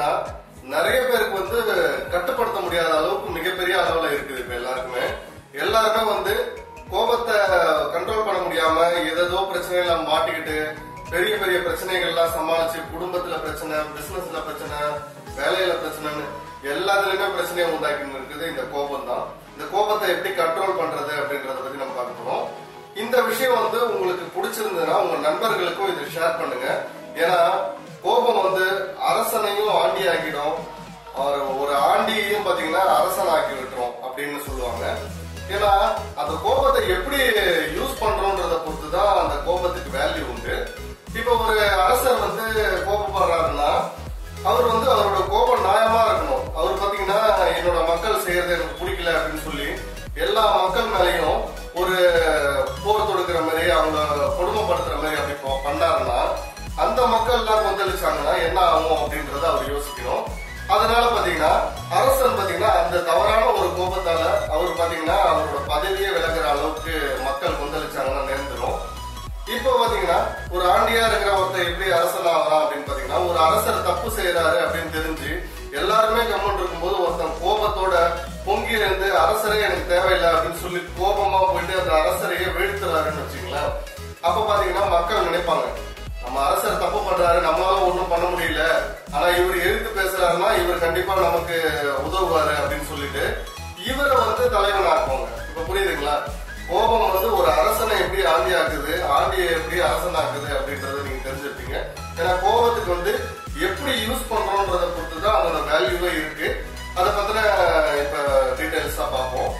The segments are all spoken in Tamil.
பாத்தீங்கன்னா நிறைய பேருக்கு வந்து கட்டுப்படுத்த முடியாத அளவுக்கு மிகப்பெரிய அளவுல இருக்குது இப்ப எல்லாருக்குமே எல்லாருமே வந்து கோபத்தை கண்ட்ரோல் பண்ண முடியாம ஏதேதோ பிரச்சனைகளை மாட்டிக்கிட்டு பெரிய பெரிய பிரச்சனைகள்லாம் சமாளிச்சு குடும்பத்துல பிரச்சனை பிசினஸ்ல பிரச்சனை வேலையில பிரச்சனைன்னு எல்லாத்துலயுமே பிரச்சனையை உண்டாக்கி இருக்குது இந்த கோபம் தான் இந்த கோபத்தை எப்படி கண்ட்ரோல் பண்றது அப்படின்றத பத்தி நம்ம பார்க்க போறோம் இந்த விஷயம் வந்து உங்களுக்கு பிடிச்சிருந்ததுன்னா உங்க நண்பர்களுக்கும் இதை ஷேர் பண்ணுங்க ஏன்னா கோபம் வந்து அரசனையும் ஆண்டி ஆக்கிடும் அவர் ஒரு ஆண்டியையும் பாத்தீங்கன்னா அரசன் ஆக்கி விட்டுரும் அப்படின்னு சொல்லுவாங்க ஏன்னா அந்த கோபத்தை எப்படி யூஸ் பண்றோன்றத பொறுத்து தான் அந்த கோபத்துக்கு வேல்யூ உண்டு இப்ப ஒரு அரசர் வந்து கோபப்படுறாருன்னா அவர் வந்து அவரோட கோபம் நியாயமா இருக்கணும் அவர் பாத்தீங்கன்னா என்னோட மக்கள் செய்யறது எனக்கு பிடிக்கல அப்படின்னு சொல்லி எல்லா மக்கள் மேலயும் ஒரு போர் தொடுக்கிற மாதிரி அவங்க கொடுமைப்படுத்துற மாதிரி அப்படி ப- பண்ணாருன்னா அந்த மக்கள் எல்லாம் கொந்தளிச்சாங்கன்னா என்ன ஆகும் அப்படின்றத அவர் யோசிக்கணும் அதனால பாத்தீங்கன்னா அரசன் பாத்தீங்கன்னா அந்த தவறான ஒரு கோபத்தால அவர் பாத்தீங்கன்னா அவரோட பதவியே விலகுற அளவுக்கு மக்கள் கொந்தளிச்சாங்கன்னா நேர்ந்துரும் இப்போ பாத்தீங்கன்னா ஒரு ஆண்டியா இருக்கிற ஒருத்தர் எப்படி அரசன் ஆகலாம் அப்படின்னு பாத்தீங்கன்னா ஒரு அரசர் தப்பு செய்யறாரு அப்படின்னு தெரிஞ்சு எல்லாருமே கம்மன் இருக்கும்போது ஒருத்தன் கோபத்தோட பொங்கி இருந்து அரசரே எனக்கு தேவையில்லை அப்படின்னு சொல்லி கோபமா போயிட்டு அந்த அரசரையே வீழ்த்துறாருன்னு வச்சுங்களேன் அப்ப பாத்தீங்கன்னா மக்கள் நினைப்பாங்க நம்ம அரசர் தப்பு பண்றாரு நம்மளால ஒண்ணும் பண்ண முடியல ஆனா இவர் எதிர்த்து பேசுறாருன்னா இவர் கண்டிப்பா நமக்கு உதவுவாரு அப்படின்னு சொல்லிட்டு இவரை வந்து தலைவன் ஆக்குவாங்க இப்ப புரியுதுங்களா கோபம் வந்து ஒரு அரசனை எப்படி ஆண்டி ஆக்குது ஆண்டியை எப்படி அரசன் ஆக்குது அப்படின்றத நீங்க தெரிஞ்சிருப்பீங்க ஏன்னா கோபத்துக்கு வந்து எப்படி யூஸ் பண்றோன்றத பொறுத்து தான் அதோட வேல்யூவே இருக்கு அதை பத்தின இப்ப டீடைல்ஸா பார்ப்போம்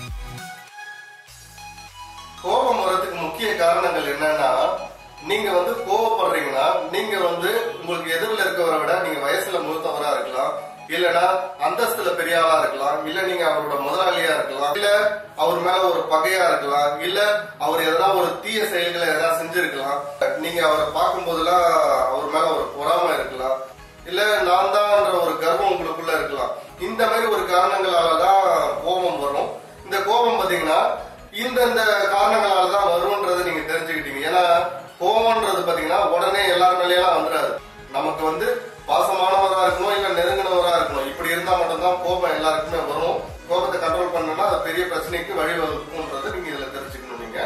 கோபம் வர்றதுக்கு முக்கிய காரணங்கள் என்னன்னா நீங்க வந்து கோவப்படுறீங்கன்னா நீங்க வந்து உங்களுக்கு எதிரில் இருக்கவரை விட நீங்க வயசுல மூத்தவரா இருக்கலாம் இல்லனா அந்தஸ்துல பெரிய ஆளா இருக்கலாம் இல்ல நீங்க அவரோட முதலாளியா இருக்கலாம் இல்ல அவர் மேல ஒரு பகையா இருக்கலாம் இல்ல அவர் எதனா ஒரு தீய செயல்களை எதனா செஞ்சிருக்கலாம் நீங்க அவரை பார்க்கும் போதெல்லாம் அவர் மேல ஒரு பொறாமை இருக்கலாம் இல்ல நான் தான்ன்ற ஒரு கர்வம் உங்களுக்குள்ள இருக்கலாம் இந்த மாதிரி ஒரு காரணங்களால தான் கோபம் வரும் இந்த கோபம் பாத்தீங்கன்னா இந்தந்த காரணங்களால தான் வரும்ன்றதை நீங்க தெரிஞ்சுக்கிட்டீங்க ஏன்னா கோபம்ன்றது பாத்தீங்கன்னா உடனே எல்லார் மேலேயெல்லாம் வந்துடாது நமக்கு வந்து பாசமானவரா இருக்கணும் இல்ல நெருங்கினவரா இருக்கணும் இப்படி இருந்தா மட்டும்தான் கோபம் எல்லாருக்குமே வரும் கோபத்தை கண்ட்ரோல் பண்ணனா அது பெரிய பிரச்சனைக்கு வழிவகுக்கும்ன்றதை நீங்க இதுல தெரிஞ்சுக்கணும் நீங்க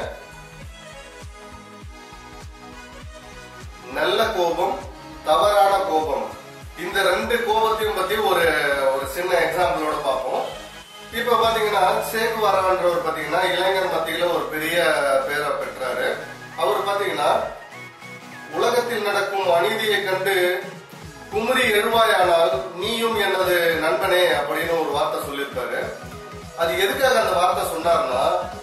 நல்ல கோபம் தவறான கோபம் இந்த ரெண்டு கோபத்தையும் பத்தி ஒரு ஒரு சின்ன எக்ஸாம்பிளோட பார்ப்போம் இப்ப பாத்தீங்கன்னா சேகு வரவன்றவர் பாத்தீங்கன்னா இளைஞர் மத்தியில ஒரு பெரிய பேரை பெற்றாரு அவர் பாத்தீங்கன்னா உலகத்தில் நடக்கும் அநீதியை கண்டு குமரி எழுவாயானால் நீயும் எனது நண்பனே அப்படின்னு ஒரு வார்த்தை சொல்லியிருப்பாரு அது எதுக்காக அந்த வார்த்தை சொன்னார்னா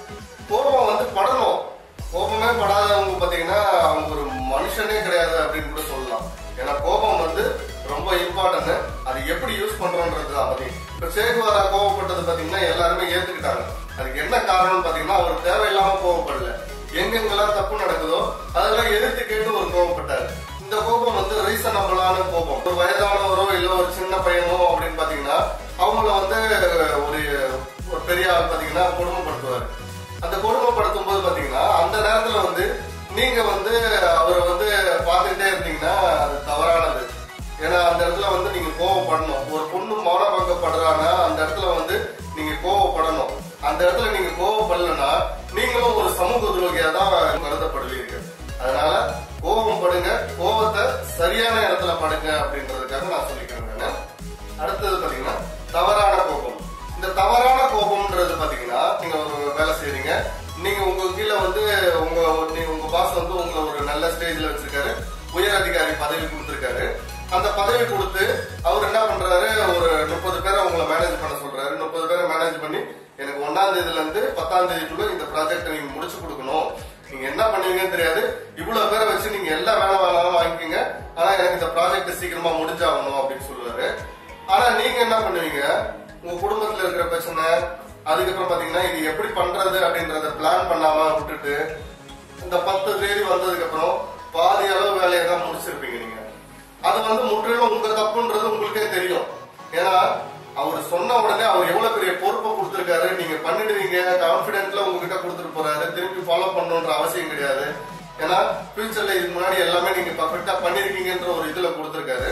கோபம் வந்து படணும் கோபமே படாதவங்க பாத்தீங்கன்னா அவங்க ஒரு மனுஷனே கிடையாது அப்படின்னு கூட சொல்லலாம் ஏன்னா கோபம் வந்து ரொம்ப இம்பார்ட்டன்ட் அது எப்படி யூஸ் பண்றோன்றது தான் பத்தி இப்ப சேகுவாரா கோவப்பட்டது பாத்தீங்கன்னா எல்லாருமே ஏத்துக்கிட்டாங்க அதுக்கு என்ன காரணம் பாத்தீங்கன்னா அவர் தேவையில்லாம கோவப்படல எங்கெங்கெல்லாம் தப்பு நடக்குதோ அதெல்லாம் எதிர்த்து கேட்டு ஒரு கோவப்பட்டாரு இந்த கோபம் வந்து ரீசனபிளான கோபம் ஒரு வயதானவரோ இல்ல ஒரு சின்ன பையனோ அப்படின்னு பாத்தீங்கன்னா அவங்கள வந்து ஒரு ஒரு பெரிய ஆள் பாத்தீங்கன்னா கொடுமைப்படுத்துவாரு அந்த கொடுமைப்படுத்தும் போது பாத்தீங்கன்னா அந்த நேரத்துல வந்து நீங்க வந்து அவரை வந்து பார்த்துக்கிட்டே இருந்தீங்கன்னா அது தவறானது ஏன்னா அந்த இடத்துல வந்து நீங்க கோவப்படணும் ஒரு பொண்ணு மௌனபங்கப்படுறாங்கன்னா அந்த இடத்துல வந்து நீங்க கோவப்படணும் அந்த இடத்துல நீங்க கோவப்படலன்னா நீங்களும் ஒரு சமூக துரோகியா தான் கருதப்படுவீங்க அதனால கோபம் படுங்க கோபத்தை சரியான இடத்துல படுங்க அப்படின்றதுக்காக நான் சொல்லிக்கிறேன் நானு. அடுத்தது பாத்தீங்கன்னா தவறான கோபம் இந்த தவறான கோபம்ன்றது பாத்தீங்கன்னா நீங்க ஒரு வேலை செய்றீங்க நீங்க உங்க கீழே வந்து உங்க நீங்க உங்க பாஸ் வந்து உங்களை ஒரு நல்ல ஸ்டேஜ்ல வச்சிருக்காரு உயர் அதிகாரி பதவி கொடுத்திருக்காரு அந்த பதவி கொடுத்து அவர் என்ன பண்றாரு ஒரு முப்பது பேரை உங்களை மேனேஜ் பண்ண சொல்றாரு முப்பது பேரை மேனேஜ் பண்ணி எனக்கு ஒன்னாம் தேதியில இருந்து பத்தாம் தேதிக்குள்ள இந்த ப்ராஜெக்ட் நீங்க முடிச்சு கொடுக்கணும் நீங்க என்ன பண்ணுவீங்கன்னு தெரியாது இவ்வளவு பேரை வச்சு நீங்க எல்லா வேலை வேணாலும் வாங்கிக்கோங்க ஆனா எனக்கு இந்த ப்ராஜெக்ட் சீக்கிரமா முடிஞ்சாகணும் அப்படின்னு சொல்லுவாரு ஆனா நீங்க என்ன பண்ணுவீங்க உங்க குடும்பத்துல இருக்கிற பிரச்சனை அதுக்கப்புறம் பாத்தீங்கன்னா இது எப்படி பண்றது அப்படின்றத பிளான் பண்ணாம விட்டுட்டு இந்த பத்து தேதி வந்ததுக்கு அப்புறம் பாதி அளவு வேலையை தான் முடிச்சிருப்பீங்க நீங்க அது வந்து முற்றிலும் உங்க தப்புன்றது உங்களுக்கே தெரியும் ஏன்னா அவர் சொன்ன உடனே அவர் எவ்வளவு பெரிய பொறுப்பை கொடுத்திருக்காரு நீங்க பண்ணிடுவீங்க கான்பிடென்ட்ல உங்ககிட்ட கொடுத்துட்டு போறாரு திருப்பி ஃபாலோ பண்ணணுன்ற அவசியம் கிடையாது ஏன்னா ஃபியூச்சர்ல இதுக்கு முன்னாடி எல்லாமே நீங்க பர்ஃபெக்டா பண்ணிருக்கீங்கன்ற ஒரு இதுல கொடுத்திருக்காரு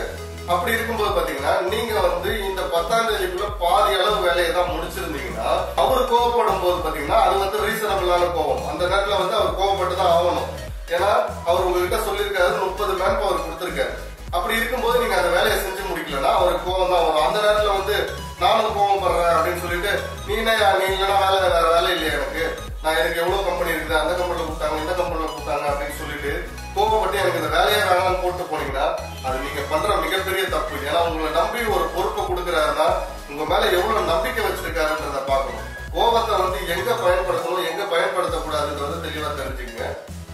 அப்படி இருக்கும்போது பாத்தீங்கன்னா நீங்க வந்து இந்த பத்தாம் தேதிக்குள்ள பாதி அளவு வேலையை தான் முடிச்சிருந்தீங்கன்னா அவர் கோவப்படும் போது பாத்தீங்கன்னா அது வந்து ரீசனபிளான கோவம் அந்த நேரத்துல வந்து அவர் கோவப்பட்டு தான் ஆகணும் ஏன்னா அவர் உங்ககிட்ட சொல்லியிருக்காரு முப்பது மேன் பவர் கொடுத்திருக்காரு அப்படி இருக்கும்போது நீங்க அந்த வேலையை செஞ்சு முடிக்கலன்னா அவருக்கு கோவம் தான் வரும் அந்த நேரத்துல வந்து நானும் கோவப்படுறேன் அப்படின்னு சொல்லிட்டு நீ என்ன நீ இல்லைன்னா வேலை வேற வேலை இல்லையா எனக்கு நான் எனக்கு எவ்வளவு கம்பெனி இருக்குது அந்த கம்பெனில கொடுத்தாங்க இந்த கம்பெனில கொடுத்தாங்க அப்படின்னு சொல்லிட்டு கோவப்பட்டு எனக்கு இந்த வேலையே வேணாம்னு போட்டு போனீங்கன்னா அது நீங்க பண்ற மிகப்பெரிய தப்பு ஏன்னா உங்களை நம்பி ஒரு பொறுப்பை கொடுக்குறாருன்னா உங்க மேல எவ்வளவு நம்பிக்கை வச்சிருக்காருன்றத பார்க்கணும் கோபத்தை வந்து எங்க பயன்படுத்தணும் எங்க பயன்படுத்தக்கூடாதுன்றது தெளிவா தெரிஞ்சுக்கங்க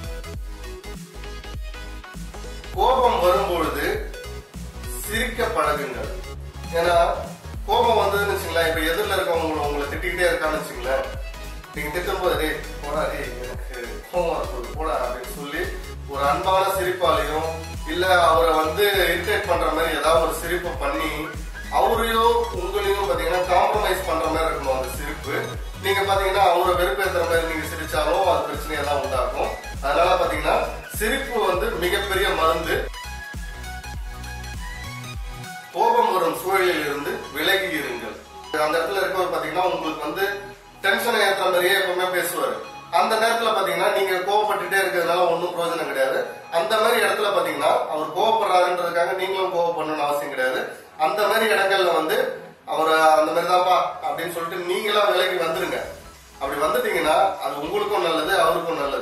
கோபம் வரும்பொழுது சிரிக்க பழகுங்கள் ஏன்னா கோபம் வந்ததுன்னு வச்சுங்களேன் இப்ப எதிரில் இருக்கவங்க உங்களை திட்டிக்கிட்டே இருக்கான்னு வச்சுங்களேன் நீங்க திட்டும் போது டேய் போடா டேய் எனக்கு கோபம் வரப்போகுது போடா அப்படின்னு சொல்லி ஒரு அன்பான சிரிப்பாலையும் இல்ல அவரை வந்து இரிட்டேட் பண்ற மாதிரி ஏதாவது ஒரு சிரிப்பை பண்ணி அவரையும் உங்களையும் பாத்தீங்கன்னா காம்ப்ரமைஸ் பண்ற மாதிரி இருக்கணும் அந்த சிரிப்பு நீங்க பாத்தீங்கன்னா அவரை வெறுப்பேத்துற மாதிரி நீங்க சிரிச்சாலும் அது பிரச்சனையை தான் உண்டாக்கும் அதனால பாத்தீங்கன்னா சிரிப்பு வந்து மிகப்பெரிய மருந்து கோபம் வரும் சூழலில் இருந்து விலகி இருங்கள் அந்த இடத்துல இருக்கவர் பாத்தீங்கன்னா உங்களுக்கு வந்து டென்ஷன் ஏற்ற மாதிரியே எப்பவுமே பேசுவாரு அந்த நேரத்துல பாத்தீங்கன்னா நீங்க கோவப்பட்டுட்டே இருக்கிறதுனால ஒன்றும் பிரயோஜனம் கிடையாது அந்த மாதிரி இடத்துல பாத்தீங்கன்னா அவர் கோவப்படுறாருன்றதுக்காக நீங்களும் கோவப்படணும்னு அவசியம் கிடையாது அந்த மாதிரி இடங்கள்ல வந்து அவரை அந்த மாதிரி தான்ப்பா அப்படின்னு சொல்லிட்டு நீங்களா விலகி வந்துருங்க அப்படி வந்துட்டீங்கன்னா அது உங்களுக்கும் நல்லது அவருக்கும் நல்லது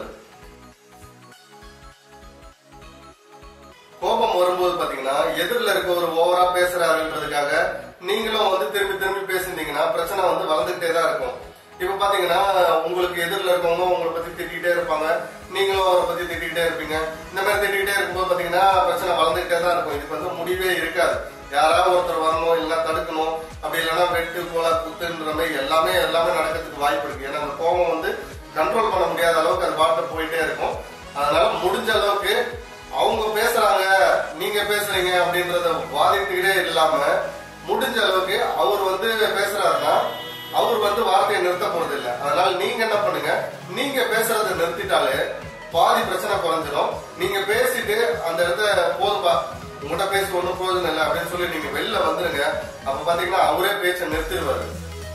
கோபம் வரும்போது பாத்தீங்கன்னா எதிரில் இருக்கவர் ஓவரா பேசுறாருன்றதுக்காக நீங்களும் வந்து திரும்பி திரும்பி பேசியிருந்தீங்கன்னா பிரச்சனை வந்து வளர்ந்துகிட்டே தான் இருக்கும் இப்ப பாத்தீங்கன்னா உங்களுக்கு எதிரில் இருக்கவங்க உங்களை பத்தி திட்டிகிட்டே இருப்பாங்க நீங்களும் அவரை பத்தி திட்டிகிட்டே இருப்பீங்க இந்த மாதிரி திட்டிகிட்டே இருக்கும்போது பாத்தீங்கன்னா பிரச்சனை வளர்ந்துகிட்டே தான் இருக்கும் இதுக்கு வந்து முடிவே இருக்காது யாராவது ஒருத்தர் வரணும் இல்லைன்னா தடுக்கணும் அப்படி இல்லைன்னா வெட்டு கோலா குத்துன்ற மாதிரி எல்லாமே எல்லாமே நடக்கிறதுக்கு வாய்ப்பு இருக்கு ஏன்னா அந்த கோபம் வந்து கண்ட்ரோல் பண்ண முடியாத அளவுக்கு அது பாட்டு போயிட்டே இருக்கும் அதனால முடிஞ்ச அளவுக்கு அவங்க பேசுறாங்க நீங்க பேசுறீங்க அப்படின்றத வாதிட்டுக்கிட்டே இல்லாம முடிஞ்ச அளவுக்கு அவர் வந்து பேசுறாருன்னா அவர் வந்து வார்த்தையை நிறுத்த போறது இல்ல அதனால நீங்க என்ன பண்ணுங்க நீங்க பேசுறதை நிறுத்திட்டாலே பாதி பிரச்சனை குறைஞ்சிடும் நீங்க பேசிட்டு அந்த இடத்த போதும்பா உங்கள்கிட்ட பேசி ஒன்றும் பிரயோஜனம் இல்லை அப்படின்னு சொல்லி நீங்க வெளில வந்துருங்க அப்ப பாத்தீங்கன்னா அவரே பேச்சை நிறுத்திடுவாரு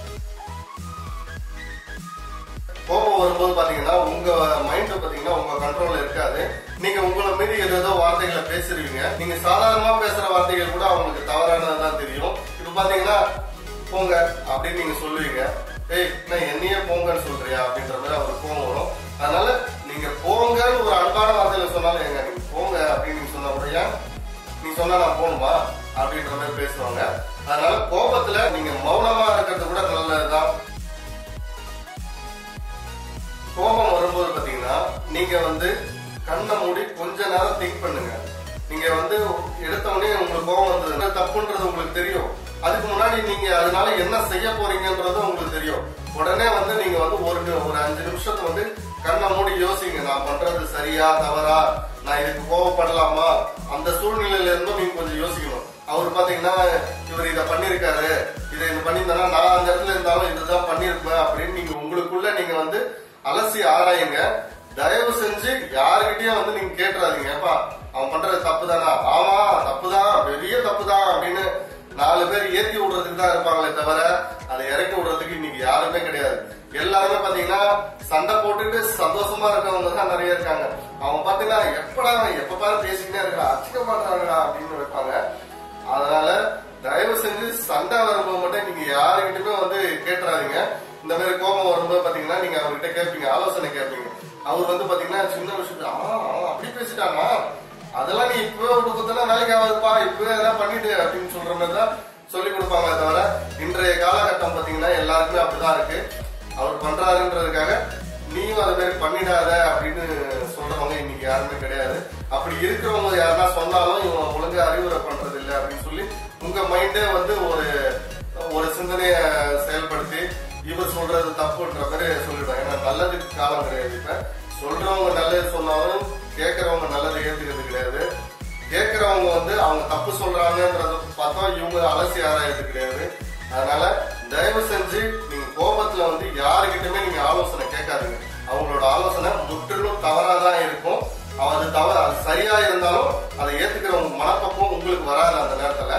கோபம் வரும்போது பாத்தீங்கன்னா உங்க மைண்ட் பாத்தீங்கன்னா உங்க கண்ட்ரோல்ல இருக்காது நீங்க உங்களை மீறி ஏதோ ஏதோ வார்த்தைகளை பேசுறீங்க நீங்க சாதாரணமா பேசுற வார்த்தைகள் கூட அவங்களுக்கு தவறானதுதான் தெரியும் இப்ப பாத்தீங்கன்னா போங்க அப்படின்னு நீங்க சொல்லுவீங்க ஏய் நான் என்னையே போங்கன்னு சொல்றியா அப்படின்ற மாதிரி அவருக்கு கோவம் வரும் அதனால நீங்க போங்கன்னு ஒரு அன்பான வார்த்தையில சொன்னாலும் எங்க நீங்க போங்க அப்படின்னு நீங்க சொன்னா கூட ஏன் நீ சொன்னா நான் போகணுமா அப்படின்ற மாதிரி பேசுவாங்க அதனால கோபத்துல நீங்க மௌனமா இருக்கிறது கூட நல்லதுதான் கோபம் வரும்போது பாத்தீங்கன்னா நீங்க வந்து கண்ணை மூடி கொஞ்ச நேரம் திங்க் பண்ணுங்க நீங்க வந்து எடுத்த உடனே உங்களுக்கு கோபம் வந்தது தப்புன்றது உங்களுக்கு தெரியும் அதுக்கு முன்னாடி நீங்க அதனால என்ன செய்ய போறீங்கன்றது உங்களுக்கு தெரியும் உடனே வந்து நீங்க வந்து ஒரு நி- ஒரு அஞ்சு நிமிஷத்தை வந்து கண்ணை மூடி யோசிங்க நான் பண்றது சரியா தவறா நான் இதுக்கு கோவப்படலாமா அந்த சூழ்நிலையில இருந்தும் நீங்க கொஞ்சம் யோசிக்கணும் அவர் பாத்தீங்கன்னா இவர் இதை பண்ணிருக்காரு இதை இது பண்ணியிருந்தானா நான் அந்த இடத்துல இருந்தாலும் இதுதான் பண்ணிருப்பேன் அப்படின்னு நீங்க உங்களுக்குள்ள நீங்க வந்து அலசி ஆராயுங்க தயவு செஞ்சு யாருக்கிட்டயும் வந்து நீங்க கேட்டுறாதீங்க ஏப்பா அவன் பண்றது தப்பு தானா ஆமா தப்புதான் பெரிய தப்புதான் அப்படின்னு நாலு பேர் ஏத்தி விடுறதுக்கு தான் இருப்பாங்களே தவிர அதை இறக்கி விடுறதுக்கு இன்னைக்கு யாருமே கிடையாது எல்லாருமே பாத்தீங்கன்னா சண்டை போட்டுட்டு சந்தோஷமா இருக்கவங்க தான் நிறைய இருக்காங்க அவன் பாத்தீங்கன்னா எப்படா எப்ப பாரு பேசிக்கிட்டே இருக்கா அச்சிக்க மாட்டாங்கடா அப்படின்னு வைப்பாங்க அதனால தயவு செஞ்சு சண்டை வரும்போது மட்டும் நீங்க யாருக்கிட்டுமே வந்து கேட்டுறாதீங்க இந்த மாதிரி கோபம் வரும்போது பாத்தீங்கன்னா நீங்க அவர்கிட்ட கேட்பீங்க ஆலோசனை கேட்பீங்க அவர் வந்து பாத்தீங்கன்னா சின்ன விஷயத்துல ஆ ஆ, அப்படி பேசிட்டானா அதெல்லாம் நீ இப்பவே விட்டு கொடுத்தனா வேலைக்கு ஆகாதுப்பா இப்பவே எதாவது பண்ணிட்டு அப்படின்னு சொல்ற மாதிரி தான் சொல்லி கொடுப்பாங்களே தவிர இன்றைய காலகட்டம் பாத்தீங்கன்னா எல்லாருக்குமே அப்படிதான் இருக்கு அவர் பண்றாருன்றதுக்காக நீயும் அது மாதிரி பண்ணிடாத அப்படின்னு சொல்றவங்க இன்னைக்கு யாருமே கிடையாது அப்படி இருக்கிறவங்க யாருன்னா சொன்னாலும் இவங்க ஒழுங்கா அறிவுரை பண்றது இல்லை அப்படின்னு சொல்லி உங்க மைண்டே வந்து ஒரு ஒரு சிந்தனைய செயல்படுத்தி இவர் சொல்றது தப்புன்ற மாதிரி சொல்லிடுவாங்க ஏன்னா நல்லதுக்கு காலம் கிடையாது இப்ப சொல்றவங்க நல்லது சொன்னாலும் கேட்கறவங்க நல்லது ஏத்துக்கிறது கிடையாது கேட்கறவங்க வந்து அவங்க தப்பு சொல்றாங்கன்றத பார்த்தா இவங்க அலசி ஆராயது கிடையாது அதனால தயவு செஞ்சு நீங்க கோபத்துல வந்து யாருக்கிட்டயுமே நீங்க ஆலோசனை கேட்காதீங்க அவங்களோட ஆலோசனை முற்றிலும் தவறாதான் இருக்கும் அது தவறு அது சரியா இருந்தாலும் அதை ஏத்துக்கிற உங்க மனப்பக்குவம் உங்களுக்கு வராது அந்த நேரத்துல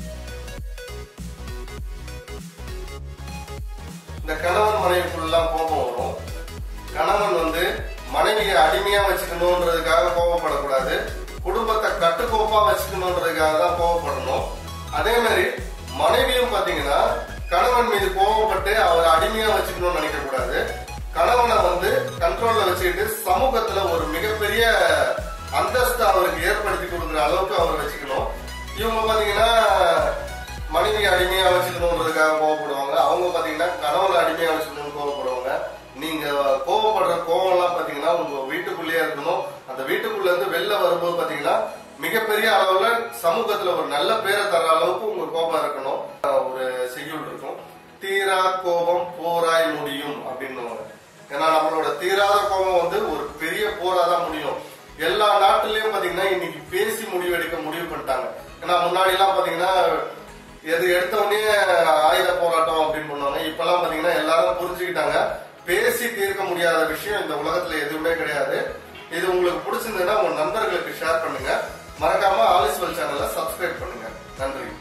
இந்த கணவன் மனைவிக்குள்ளலாம் கோபம் வரும் கணவன் வந்து மனைவியை அடிமையா வச்சுக்கணுன்றதுக்காக கோபப்படக்கூடாது குடும்பத்தை கட்டுக்கோப்பா வச்சுக்கணுன்றதுக்காக தான் கோபப்படணும் அதே மாதிரி மனைவியும் பாத்தீங்கன்னா கணவன் மீது கோபப்பட்டு அவரை அடிமையா வச்சுக்கணும்னு நினைக்க கூடாது கணவனை வந்து கண்ட்ரோல்ல வச்சுக்கிட்டு சமூகத்துல ஒரு மிகப்பெரிய அந்தஸ்து அவருக்கு ஏற்படுத்தி கொடுக்குற அளவுக்கு அவர் வச்சுக்கணும் இவங்க பாத்தீங்கன்னா மனைவி அடிமையா வச்சுக்கணுன்றதுக்காக கோவப்படுவாங்க அவங்க பாத்தீங்கன்னா கணவனை அடிமையா வச்சுக்கணும்னு கோவப்படுவாங்க நீங்க கோவப்படுற கோவம்லாம் பாத்தீங்கன்னா உங்க வீட்டுக்குள்ளேயே இருக்கணும் அந்த வீட்டுக்குள்ள இருந்து வெளில வரும்போது பாத்தீங்கன்னா மிகப்பெரிய அளவுல சமூகத்துல ஒரு நல்ல பேரை தர அளவுக்கு உங்க கோபம் இருக்கணும் ஒரு செய்யுள் இருக்கும் தீரா கோபம் போராய் முடியும் அப்படின்னு ஏன்னா நம்மளோட தீராத கோபம் வந்து ஒரு பெரிய போரா தான் முடியும் எல்லா நாட்டுலயும் பாத்தீங்கன்னா இன்னைக்கு பேசி முடிவெடுக்க முடிவு பண்ணிட்டாங்க ஏன்னா முன்னாடி எல்லாம் பாத்தீங்கன்னா எது எடுத்த உடனே ஆயுத போராட்டம் அப்படின்னு பண்ணுவாங்க இப்பெல்லாம் பாத்தீங்கன்னா எல்லாரும் புரிஞ்சுக்கிட்டாங்க பேசி தீர்க்க முடியாத விஷயம் இந்த உலகத்துல எதுவுமே கிடையாது இது உங்களுக்கு பிடிச்சிருந்ததுன்னா உங்க நண்பர்களுக்கு ஷேர் பண்ணுங்க மறக்காம ஆலிஸ்வல் சேனலை சப்ஸ்கிரைப் பண்ணுங்க நன்றி